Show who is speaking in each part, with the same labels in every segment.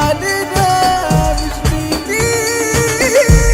Speaker 1: علينا مش بيليق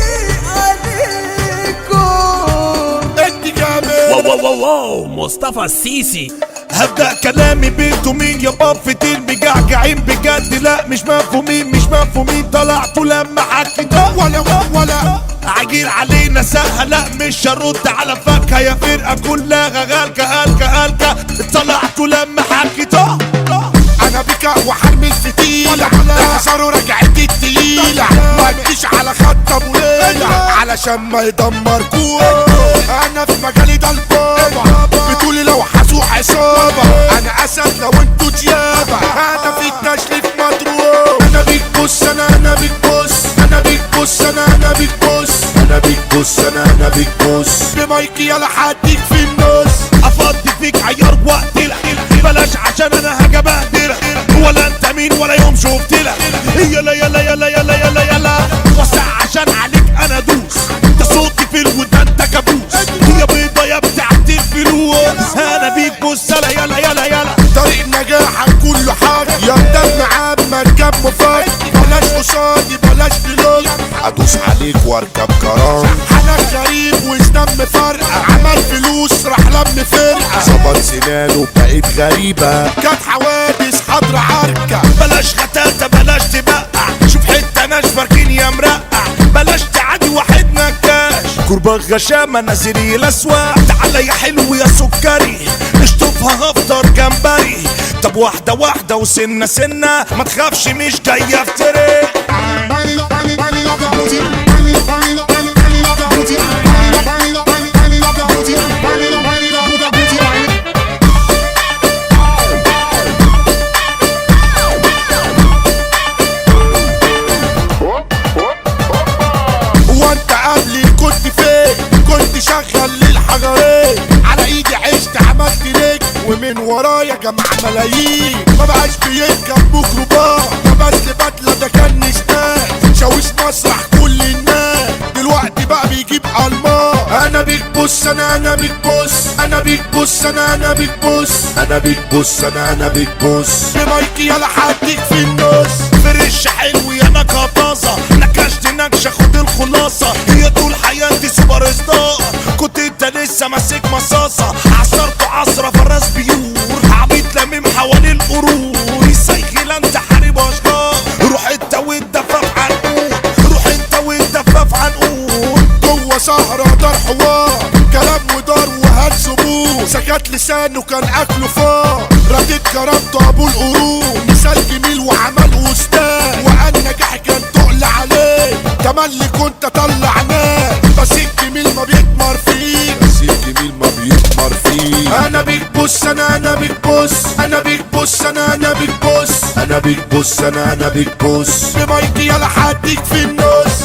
Speaker 1: عليكم
Speaker 2: انت جامد
Speaker 3: واو واو واو واو مصطفى السيسي
Speaker 2: هبدأ كلامي بنتوا مين يا بفتين مجعجعين بجد لا مش مفهومين مش مفهومين طلعتوا لما حكيت ولا ولا عجيل علينا سهل لا مش هرد على فكها يا فرقة كلها غالكة هالكة هالكة طلعتوا لما حكيت انا بك وحرمي الفتيلة احذروا رجعتي التقيلة ما تجيش على خط ابو ليلى علشان ما يدمركوش انا في مجالي ده البابا بتقولي لو حسوق عصابة انا اسد لو انتوا ديابة انا في التشريف مضروب انا بيك بص انا انا بيك بص انا بيك بص انا انا بيك بص انا بيك بص انا انا بيك بص بمايكي يلا حديك في النص افضي فيك عيار وقت بلاش عشان انا هاجي بهدر ولا انت مين ولا يوم شفت لك يلا يلا يلا يلا يلا يلا وسع عشان عليك انا دوس ده صوتي في الودان ده كابوس يا بيضه يا بتاعت الفلوس انا بيك بص يلا يلا يلا يلا طريق نجاحك كله حاجه يا دم عمك كم مفاجئ بلاش قصادي بلاش فلوس ادوس عليك واركب كرام انا غريب وسنام مفرقه عمل فلوس راح لم فرقه ظبط سنانه بقيت غريبه كانت حوادث حضر عركه بلاش غتاتة بلاش تبقع شوف حته ناشفه اركين يا مرقع بلاش تعدي واحد نكاش كرباغ غشامة نازلي الاسواق تعالى يا حلو يا سكري اشطفها هفطر جمبري طب واحدة واحدة وسنة سنة ما تخافش مش جاية في طريق وانت قبلي كنت فين كنت شغال للحجرين على ايدي عشت عملت ليك ومن ورايا جمع ملايين ما بقاش بيركب ميكروباص ده بس بدله ده كان نشتاق شاويش مسرح كل الناس دلوقتي بقى بيجيب الماس انا بيك بص انا انا بيك بص انا بيك بص انا انا بيك بص انا بيك بص انا انا بيك بص بمايكي يلا حديك في النص فرش حلو يا نكهه طازه نكشت نكشه خد الخلاصه هي طول حياتي سوبر ستار كنت انت لسه ماسك مصاصه عصرت عصره فراس بيور عبيط لميم حوالين القرور السيخيل انت حارب اشجار روح انت والدفاف عنقود روح انت والدفاف عنقود جوه سهرة دار حوار كلام ودار وهات زبون سكت لسانه كان اكله فار رديت كرامته ابو القرون مثال جميل وعمل استاذ وقال نجاح كان تقل عليه تملي كنت طلع ناس بس الجميل ما بيكمر فيه بس الجميل ما بيكمر فيه انا بيك بص انا انا بيك بص انا بيك بص انا انا بيك بص انا بيك بص انا انا بيك بص بمايكي يلا حديك في النص